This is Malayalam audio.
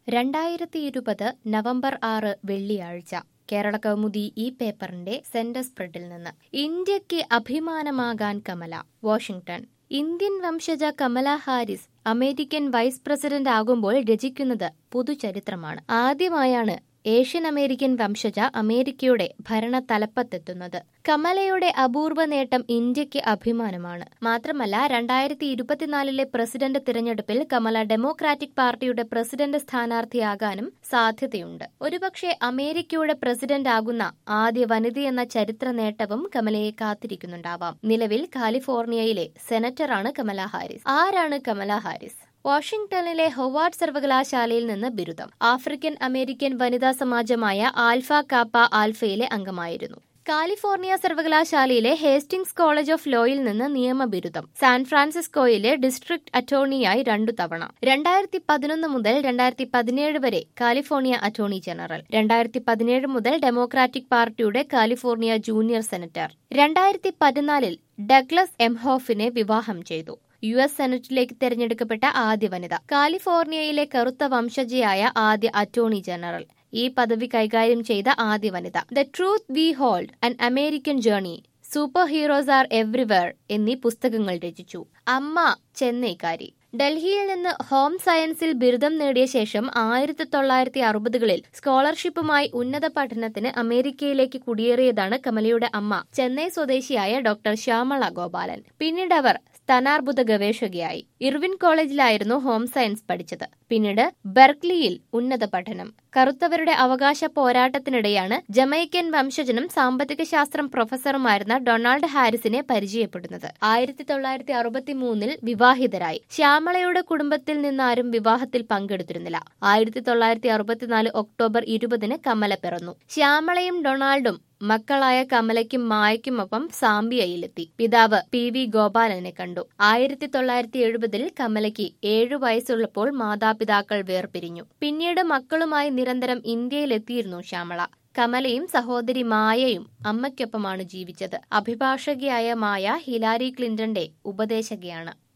രണ്ടായിരത്തി ഇരുപത് നവംബർ ആറ് വെള്ളിയാഴ്ച കേരള കൗമുദി ഈ പേപ്പറിന്റെ സെന്റർ സ്പ്രെഡിൽ നിന്ന് ഇന്ത്യക്ക് അഭിമാനമാകാൻ കമല വാഷിംഗ്ടൺ ഇന്ത്യൻ വംശജ Kamala Harris American vice president ആകുമ്പോൾ രചിക്കുന്നത് പുതുചരിത്രമാണ് ആദ്യമായാണ് ഏഷ്യൻ അമേരിക്കൻ വംശജ അമേരിക്കയുടെ ഭരണ തലപ്പത്തെത്തുന്നത് കമലയുടെ അപൂർവ നേട്ടം ഇന്ത്യക്ക് അഭിമാനമാണ് മാത്രമല്ല രണ്ടായിരത്തി ഇരുപത്തിനാലിലെ പ്രസിഡന്റ് തിരഞ്ഞെടുപ്പിൽ കമല ഡെമോക്രാറ്റിക് പാർട്ടിയുടെ പ്രസിഡന്റ് സ്ഥാനാർത്ഥിയാകാനും സാധ്യതയുണ്ട് ഒരുപക്ഷെ അമേരിക്കയുടെ പ്രസിഡന്റ് ആകുന്ന ആദ്യ വനിതയെന്ന ചരിത്ര നേട്ടവും കമലയെ കാത്തിരിക്കുന്നുണ്ടാവാം നിലവിൽ കാലിഫോർണിയയിലെ സെനറ്ററാണ് കമല ഹാരിസ് ആരാണ് കമല ഹാരിസ് വാഷിംഗ്ടണിലെ ഹൊവാർഡ് സർവകലാശാലയിൽ നിന്ന് ബിരുദം ആഫ്രിക്കൻ അമേരിക്കൻ വനിതാ സമാജമായ ആൽഫ കാപ്പ ആൽഫയിലെ അംഗമായിരുന്നു കാലിഫോർണിയ സർവകലാശാലയിലെ ഹേസ്റ്റിംഗ്സ് കോളേജ് ഓഫ് ലോയിൽ നിന്ന് നിയമബിരുദം സാൻ ഫ്രാൻസിസ്കോയിലെ ഡിസ്ട്രിക്ട് അറ്റോർണിയായി രണ്ടു തവണ രണ്ടായിരത്തി പതിനൊന്ന് മുതൽ രണ്ടായിരത്തി പതിനേഴ് വരെ കാലിഫോർണിയ അറ്റോർണി ജനറൽ രണ്ടായിരത്തി പതിനേഴ് മുതൽ ഡെമോക്രാറ്റിക് പാർട്ടിയുടെ കാലിഫോർണിയ ജൂനിയർ സെനറ്റർ രണ്ടായിരത്തി പതിനാലിൽ ഡഗ്ലസ് എംഹോഫിനെ വിവാഹം ചെയ്തു യു എസ് സെനറ്റിലേക്ക് തെരഞ്ഞെടുക്കപ്പെട്ട ആദ്യ വനിത കാലിഫോർണിയയിലെ കറുത്ത വംശജയായ ആദ്യ അറ്റോർണി ജനറൽ ഈ പദവി കൈകാര്യം ചെയ്ത ആദ്യ വനിത the truth we hold an American journey super heroes are everywhere എന്നീ പുസ്തകങ്ങൾ രചിച്ചു അമ്മ ചെന്നൈക്കാരി ഡൽഹിയിൽ നിന്ന് ഹോം സയൻസിൽ ബിരുദം നേടിയ ശേഷം ആയിരത്തി തൊള്ളായിരത്തി അറുപതുകളിൽ സ്കോളർഷിപ്പുമായി ഉന്നത പഠനത്തിന് അമേരിക്കയിലേക്ക് കുടിയേറിയതാണ് കമലയുടെ അമ്മ ചെന്നൈ സ്വദേശിയായ ഡോക്ടർ ശ്യാമള ഗോപാലൻ പിന്നീട് അവർ സ്തനാർബുദ ഗവേഷകയായി ഇർവിൻ കോളേജിലായിരുന്നു ഹോം സയൻസ് പഠിച്ചത് പിന്നീട് ബെർക്ലിയിൽ ഉന്നത പഠനം കറുത്തവരുടെ അവകാശ പോരാട്ടത്തിനിടെയാണ് ജമൈക്കൻ വംശജനും സാമ്പത്തിക ശാസ്ത്രം പ്രൊഫസറുമായിരുന്ന ഡൊണാൾഡ് ഹാരിസിനെ പരിചയപ്പെടുന്നത് ആയിരത്തി തൊള്ളായിരത്തി അറുപത്തി മൂന്നിൽ വിവാഹിതരായി ശ്യാമളയുടെ കുടുംബത്തിൽ നിന്നാരും വിവാഹത്തിൽ പങ്കെടുത്തിരുന്നില്ല ആയിരത്തി തൊള്ളായിരത്തി അറുപത്തിനാല് ഒക്ടോബർ ഇരുപതിന് കമല പിറന്നു ശ്യാമളയും ഡൊണാൾഡും മക്കളായ കമലയ്ക്കും മായയ്ക്കുമൊപ്പം സാംബിയയിലെത്തി പിതാവ് പി വി ഗോപാലനെ കണ്ടു ആയിരത്തി തൊള്ളായിരത്തി എഴുപതിൽ കമലയ്ക്ക് ഏഴു വയസ്സുള്ളപ്പോൾ മാതാപിതാക്കൾ വേർപിരിഞ്ഞു പിന്നീട് മക്കളുമായി നിരന്തരം ഇന്ത്യയിലെത്തിയിരുന്നു ശ്യാമള കമലയും സഹോദരി മായയും അമ്മയ്ക്കൊപ്പമാണ് ജീവിച്ചത് അഭിഭാഷകയായ മായ ഹിലാരി ക്ലിന്റന്റെ ഉപദേശകയാണ്